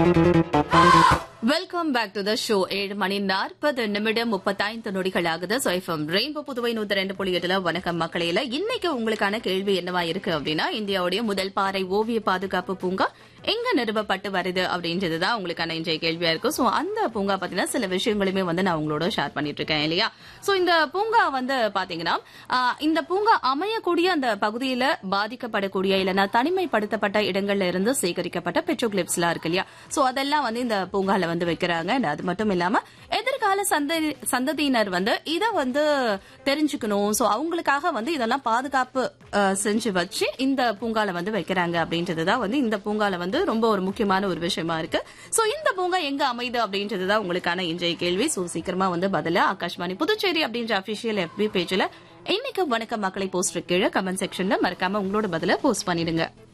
welcome back to the show ஏழு மணி நாற்பது நிமிடம் முப்பத்தைந்து நொடிகள் ஆகுது சோ எஃப்எம் ரெயின்போ புதுவை நூத்தி ரெண்டு புள்ளி எட்டுல வணக்கம் மக்களையில இன்னைக்கு உங்களுக்கான கேள்வி என்னவா இருக்கு அப்படின்னா இந்தியாவுடைய முதல் பாறை ஓவிய பாதுகாப்பு பூங்கா எங்க நிறுவப்பட்டு வருது அப்படின்றதுதான் உங்களுக்கான இன்றைய கேள்வியா இருக்கும் சோ அந்த பூங்கா பத்தின சில விஷயங்களுமே வந்து நான் உங்களோட ஷேர் பண்ணிட்டு இருக்கேன் இல்லையா சோ இந்த பூங்கா வந்து பாத்தீங்கன்னா ஆஹ், இந்த பூங்கா அமையக்கூடிய அந்த பகுதியில பாதிக்கப்படக்கூடிய இல்லைன்னா தனிமைப்படுத்தப்பட்ட இடங்கள்ல இருந்து சேகரிக்கப்பட்ட பெட்ரோகிளிப்ஸ் எல்லாம் இருக்கு இல்லையா சோ அதெல்லாம் வந்து இந்த பூங்கால வந்து வைக்கிறாங்க And அது மட்டும் இல்லாம எதிர்கால சந்ததி சந்ததியினர் வந்து இத வந்து தெரிஞ்சுக்கணும் சோ அவங்களுக்காக வந்து இதெல்லாம் பாதுகாப்பு அஹ், செஞ்சு வச்சு இந்த பூங்கால வந்து வைக்கிறாங்க அப்படின்றதுதான் வந்து இந்த பூங்கால வந்து ரொம்ப ஒரு முக்கியமான ஒரு விஷயமா இருக்கு சோ இந்த பூங்கா எங்க அமையுது அப்படின்றதுதான் உங்களுக்கான இன்றைய கேள்வி சோ சீக்கிரமா வந்து பதில ஆகாஷ்வாணி புதுச்சேரி அப்படின்ற அபிஷியல் FB பேஜ்ல இன்னைக்கு வணக்கம் மக்களை போஸ்ட் கீழே கமெண்ட் செக்ஷன்ல மறக்காம உங்களோட பதில போஸ்ட் பண்ணிடுங்க